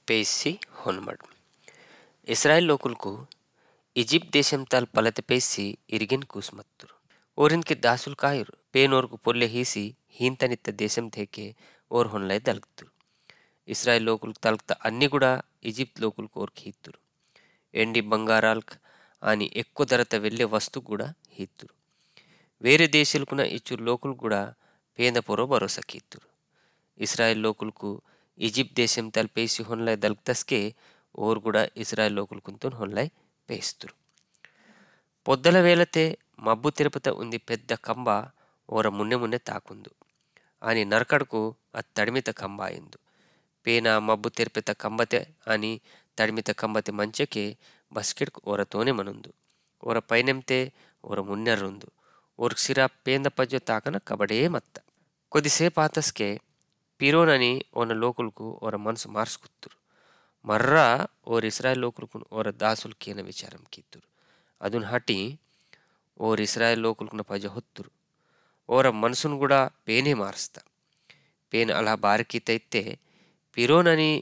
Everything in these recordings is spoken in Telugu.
ಪೇಯಿಸಿ ಹೊನ್ಮಡ್ ಇಸ್ರಾಯೇಲ್ ಲೋಕುಲ್ಕು ಈಜಿಪ್ಟ್ ದೇಶಂ ತಾಲ್ ಪಲತೆ ಪೇಯಿಸಿ ಇರಿಗೆನ್ ಕೂಸ್ಮತ್ತುರು ಓರಿನ್ಕೆ ದಾಸುಲ್ ಕಾಯುರು ಪೇನೋರ್ಕು ಪೊಲ್ಲೆ ಹೀಸಿ హీంతనిత్త దేశం తేకే ఓర్ హొన్లై దల్కుతురు ఇస్రాయల్ లోకులకు తలక్త అన్ని కూడా ఈజిప్ట్ లోకులకు ఓర్కి హీత్తురు ఎండి బంగారాల్క్ అని ఎక్కువ ధరత వెళ్ళే వస్తువు కూడా హీత్తురు వేరే దేశాలకున్న ఇచ్చురు లోకులు కూడా పేద పొరో భరోసాకి ఇత్తురు ఇస్రాయల్ లోకులకు ఈజిప్ట్ దేశం తలపేసి హొన్లై దల్క్తస్కే ఓర్ కూడా ఇస్రాయల్ లోకులకుంతో హొన్లై పేస్తురు పొద్దల వేలతే మబ్బు తిరుపత ఉంది పెద్ద కంబ ఓర మున్నె మున్నె తాకుందు అని నరకడకు ఆ తడిమిత కంబ అయిందు పేన మబ్బు తెరిపెత కంబతే అని తడిమిత కంబతే మంచెకే బస్కెట్కు ఓరతోనే మనుందు ఓర పైనెంతే ఓర మున్నెర్రుందు ఓర్కు సిరా పేంద పజ్జో తాకన కబడే మత్త కొద్దిసేపు ఆతస్కే పిరోనని ఓన లోకులకు ఓర మనసు మార్చుకుత్తురు మర్రా ఓర్ ఇస్రాయల్ లోకులకు ఓర దాసులు కీన విచారం కీత్తురు అదున్ హటి ఓర్ ఇస్రాయల్ లోకులకున్న పజ ಹೊತ್ತುರು ಓರ ಮನಸ್ಸುನು ಕೂಡ ಪೇನೇ ಮಾರಿಸ್ತಾ ಪೇನ್ ಅలా బారికీతైతే పిరోనని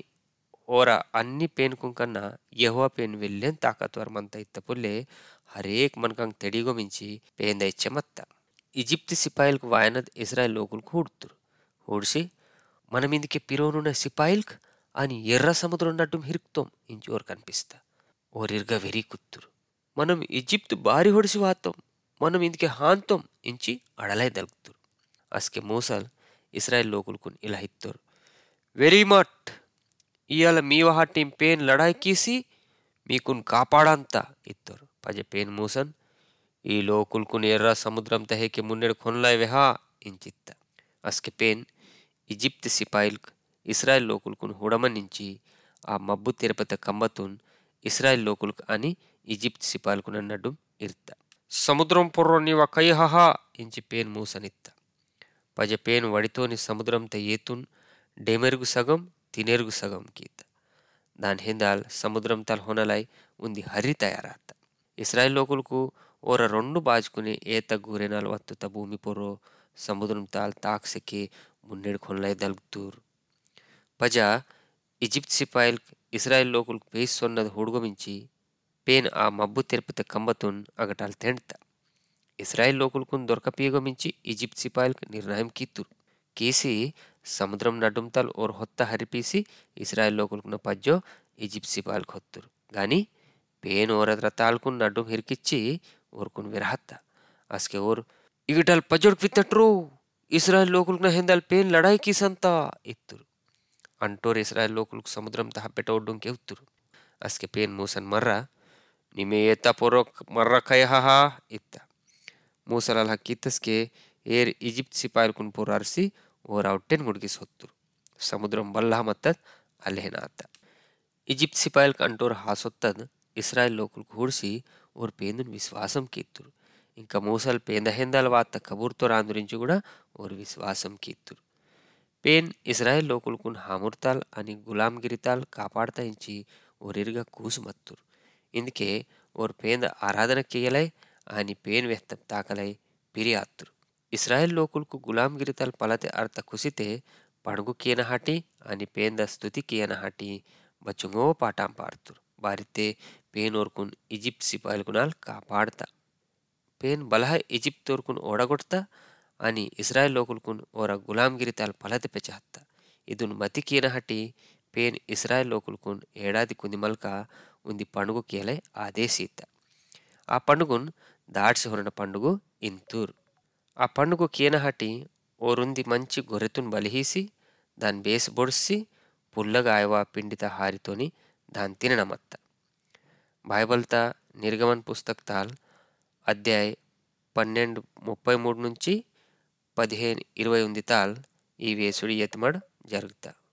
ఓర అన్ని పేనుకు కన్నా యహోవ పేన్ వెళ్ళేం తాకత్వర మంత ఇత్త పుల్లే హరేక్ మనకంగ్ తెడిగో మించి పేంద ఇచ్చమత్త ఈజిప్ట్ సిపాయిలకు వాయనద్ ఇజ్రాయెల్ లోకులకు హూడుతురు హూడిసి మన మీదకి పిరోనున్న సిపాయిల్క్ అని ఎర్ర సముద్రం నడ్డు హిరుక్తోం ఇంచి ఓర్ కనిపిస్తా ఓరిర్గా వెరీ కుత్తురు మనం ఈజిప్ట్ బారి ಹೊಡಿಸಿ వాత్తం మనం ఇందుకే హాంతం ఇంచి అడలై దలుకుతురు అస్కే మూసల్ ఇస్రాయల్ లోకులకు ఇలా ఇత్తారు వెరీ మట్ ఇవాళ మీ వాటి పేన్ లడాయి కీసి మీకున్ కాపాడంతా ఇత్తారు పజ పేన్ మూసన్ ఈ లోకుల్కున్ ఎర్ర సముద్రం తహేకి మున్నెడు కొనలాయ్ వెహా ఇంచిత్త అస్కే పేన్ ఈజిప్ట్ సిపాయిల్క్ ఇస్రాయల్ లోకుల్కున్ హుడమనించి ఆ మబ్బు తిరుపతి కంబతున్ ఇస్రాయల్ లోకులకు అని ఈజిప్ట్ సిపాయిల్కు నన్నడ్డు ఇర్త సముద్రం పొర్రో నీవ కైహహా ఇంచి పేన్ మూసనిత్త పజ పేన్ వడితోని సముద్రంత ఏతున్ డెమెరుగు సగం తినేరుగు సగం కీత దాని హిందాల్ సముద్రం తల్ హొనలై ఉంది హరి తయారాత ఇస్రాయల్ లోకులకు ఓర రెండు బాజుకుని ఏత గూరెనాలు వత్తుత భూమి పొర్రో సముద్రం తాల్ తాక్సెక్కి మున్నెడు కొనలై దల్గుతూరు పజ ఈజిప్ట్ సిపాయిల్ ఇస్రాయల్ లోకులకు పేస్ సొన్నది హుడుగమించి పేన్ ఆ మబ్బు తెరిపిత కంబతున్ అగటాల్ తెండ్త ఇస్రాయల్ లోకులకు దొరకపీయగమించి ఈజిప్ట్ సిపాయిల్కి నిర్ణయం కీతురు కీసి సముద్రం నడుంతల్ ఓర్ హొత్త హరిపీసి ఇస్రాయల్ లోకులకు పజ్జో ఈజిప్ట్ సిపాయిల్కి హొత్తురు గాని పేన్ ఓర రతాలకు నడ్డం హిరికిచ్చి ఓర్కున్ విరహత్త అస్కే ఓర్ ఇగటల్ పజ్జోడ్కి విత్తట్రు ఇస్రాయల్ లోకులకు హెందాల్ పేన్ లడాయి కీసంతా ఇత్తురు అంటోర్ ఇస్రాయల్ లోకులకు సముద్రం తహ పెట్టవడ్డం కేవుతురు అస్కే పేన్ మూసన్ మర్ర నిమే ఏత పొరో మర్ర కయహా ఇత్త మూసలాల్ హక్కీతస్కే ఏర్ ఈజిప్ట్ సిపాయిల్కున్ పొరార్సి ఓర్ అవుట్టెన్ ముడికి సొత్తురు సముద్రం బల్లా మత్తద్ అల్లెహనాత ఈజిప్ట్ సిపాయిల్కి అంటోర్ హాసొత్తద్ ఇస్రాయల్ లోకులకు హూడిసి ఓర్ పేందుని విశ్వాసం కీత్తురు ఇంకా మూసల్ పేంద హెందాల వార్త కబూర్తో రాందురించి కూడా ఓర్ విశ్వాసం కీత్తురు పేన్ ఇజ్రాయెల్ లోకులకున్ హాముర్తాల్ అని గులాంగిరితాల్ కాపాడతా ఇంచి ఓరిరుగా కూసుమత్తురు ఇందుకే ఓర్ పేంద ఆరాధన కేయలై అని పేన్ వ్యక్తం తాకలై పిరియాత్తురు ఇస్రాయెల్ లోకులకు గులాంగిరితాల్ పలతే అర్థ కుసితే పణుగు కీనహాటి అని పేంద స్థుతి కీనహాటి బచుంగో పాటాం పాడుతురు బారితే పేన్ ఓర్కున్ ఈజిప్ట్ సిపాయిల్కునాల్ కాపాడతా పేన్ బలహ ఈజిప్ట్ తోర్కున్ ఓడగొడతా అని ఇస్రాయల్ లోకులకున్ ఓర గులాంగిరి తాల్ పలతి పెచహత్త ఇదున్ మతి కీనహటి పేన్ ఇస్రాయల్ లోకులకున్ ఏడాది కుందిమల్క ఉంది పండుగ కీలై ఆదేశీత ఆ పండుగన్ దాడ్సి హొరన పండుగ ఇంతూర్ ఆ పండుగ కీనహటి ఓరుంది మంచి గొర్రెతున్ బలిహీసి దాని బేస్ బొడిసి పుల్లగా ఆయవా పిండిత హారితోని దాని తిననమత్త బైబల్తా నిర్గమన్ పుస్తక్ తాల్ అధ్యాయ్ పన్నెండు ముప్పై మూడు నుంచి పదిహేను ఇరవై ఉంది తాల్ ఈ వేసుడి ఎత్మడ్ జరుగుతా